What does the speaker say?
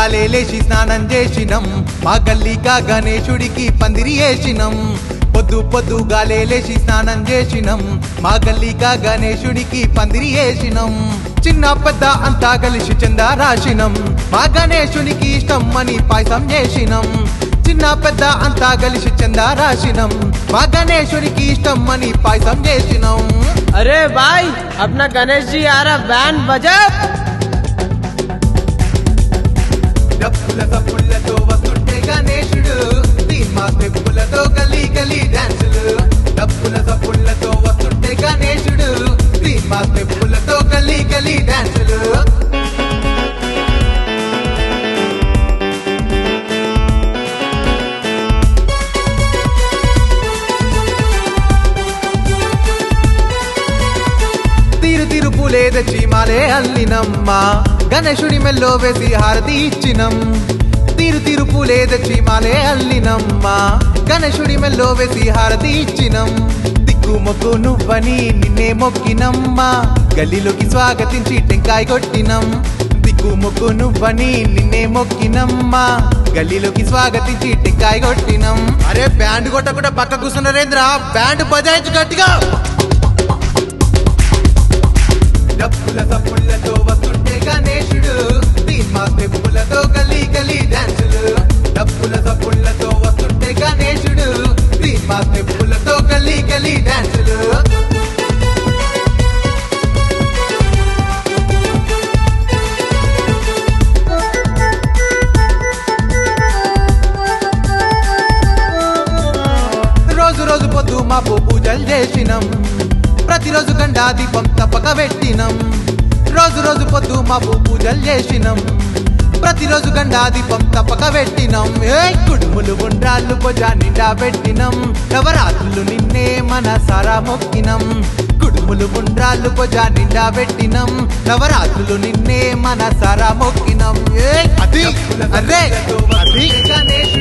గాలేలేసి స్నానం చేసినం మా గల్లీకా గణేశుడికి పందిరి వేసినం పొద్దు పొద్దు గాలేలేసి స్నానం చేసినం మా గల్లీకా గణేశుడికి పందిరి వేసినం చిన్న పెద్ద అంతా కలిసి చందా రాసినం మా గణేశునికి ఇష్టం అని పాయసం చేసినం చిన్న పెద్ద అంతా కలిసి చందా రాసినం మా గణేశునికి ఇష్టం అని పాయసం చేసినం अरे भाई अपना गणेश जी आ रहा बैंड बजा డప్పుల తప్పులతో వస్తుంటే గణేశుడు మా స్టెప్పులతో గలీ గలీ డాన్సులు డప్పుల తప్పులతో వస్తుంటే గణేశుడు మా స్టెప్పులతో గలీ గలీ డాన్సులు తీరు తీరు పూలే తెచ్చి మాలే అల్లినమ్మ గణేశుడి మెల్లో వేసి హారతి ఇచ్చినం తీరు తీరు పూలే తెచ్చి మాలే అల్లినమ్మ గణేశుడి మెల్లో వేసి హారతి ఇచ్చినం దిక్కు మొక్కు నువ్వని నిన్నే మొక్కినమ్మ గల్లీలోకి స్వాగతించి టెంకాయ కొట్టినం దిక్కు మొక్కు నువ్వని నిన్నే మొక్కినమ్మ గల్లీలోకి స్వాగతించి టెంకాయ కొట్టినం అరే బ్యాండ్ కొట్టకుండా పక్క కూర్చున్నారేంద్ర బ్యాండ్ బజాయించు గట్టిగా డప్పుల తప్పులతో వస్తుంటే గణేశుడు మా స్టెప్పులతో గలీ గలీ డాన్సులు డప్పుల తప్పులతో వస్తుంటే గణేశుడు మా స్టెప్పులతో గలీ గలీ డాన్సులు రోజు రోజు పొద్దు మాపు పూజలు చేసినం ప్రతిరోజు గండా దీపం తప్పక పెట్టినం రోజు రోజు పొద్దు మాపు పూజలు చేసినం ప్రతిరోజు గండా దీపం తప్పక పెట్టినం ఏ కుడుములు ఉండ్రాళ్ళు పొజ నిండా పెట్టినం నవరాత్రులు నిన్నే మన సారా మొక్కినం కుడుములు ఉండ్రాళ్ళు పొజ నిండా పెట్టినం నవరాత్రులు నిన్నే మన సారా మొక్కినం ఏ అది అరే అది గణేశ